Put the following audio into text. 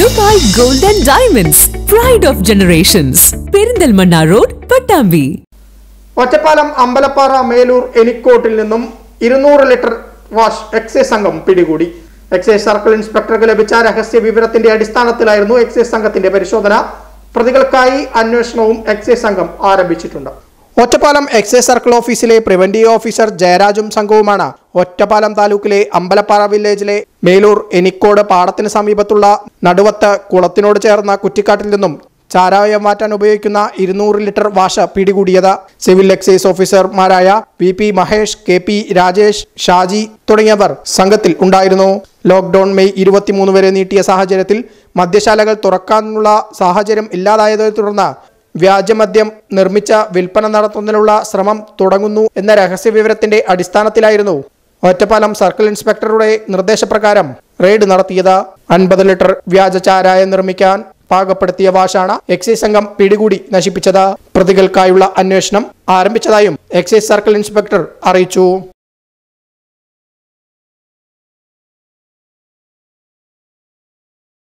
Dubai gold and diamonds pride of generations Perinthalmanna road Pattambi Ottapalam Ambalappara Melur എനിക്കോട്ടിൽ നിന്നും ഇരുന്നൂറ് ലിറ്റർ വാഷ് എക്സൈസ് സംഘം പിടികൂടി എക്സൈസ് സർക്കിൾ ഇൻസ്പെക്ടർക്ക് ലഭിച്ച രഹസ്യ വിവരത്തിന്റെ അടിസ്ഥാനത്തിലായിരുന്നു എക്സൈസ് സംഘത്തിന്റെ പരിശോധന പ്രതികൾക്കായി അന്വേഷണവും എക്സൈസ് സംഘം ആരംഭിച്ചിട്ടുണ്ട് ഒറ്റപ്പാലം എക്സൈസ് സർക്കിൾ ഓഫീസിലെ പ്രിവന്റീവ് ഓഫീസർ ജയരാജും സംഘവുമാണ് ഒറ്റപ്പാലം താലൂക്കിലെ അമ്പലപ്പാറ വില്ലേജിലെ മേലൂർ എനിക്കോട് പാടത്തിന് സമീപത്തുള്ള നടുവത്ത് കുളത്തിനോട് ചേർന്ന കുറ്റിക്കാട്ടിൽ നിന്നും ചാരായം മാറ്റാൻ ഉപയോഗിക്കുന്ന ഇരുന്നൂറ് ലിറ്റർ വാഷ പിടികൂടിയത് സിവിൽ എക്സൈസ് ഓഫീസർമാരായ V P Mahesh K P Rajesh Shaji തുടങ്ങിയവർ സംഘത്തിൽ ഉണ്ടായിരുന്നു ലോക്ക്ഡൌൺ മെയ് ഇരുപത്തിമൂന്ന് വരെ നീട്ടിയ സാഹചര്യത്തിൽ മദ്യശാലകൾ തുറക്കാനുള്ള സാഹചര്യം ഇല്ലാതായതിനെ തുടർന്ന് വ്യാജമദ്യം നിർമ്മിച്ച വിൽപ്പന നടത്തുന്നതിനുള്ള ശ്രമം തുടങ്ങുന്നു എന്ന രഹസ്യ വിവരത്തിന്റെ അടിസ്ഥാനത്തിലായിരുന്നു ഒറ്റപ്പാലം സർക്കിൾ ഇൻസ്പെക്ടറുടെ നിർദ്ദേശപ്രകാരം റെയ്ഡ് നടത്തിയത് അൻപത് ലിറ്റർ വ്യാജ ചാരായം നിർമ്മിക്കാൻ പാകപ്പെടുത്തിയ വാഷാണ് എക്സൈസ് സംഘം പിടികൂടി നശിപ്പിച്ചത് പ്രതികൾക്കായുള്ള അന്വേഷണം ആരംഭിച്ചതായും എക്സൈസ് സർക്കിൾ ഇൻസ്പെക്ടർ അറിയിച്ചു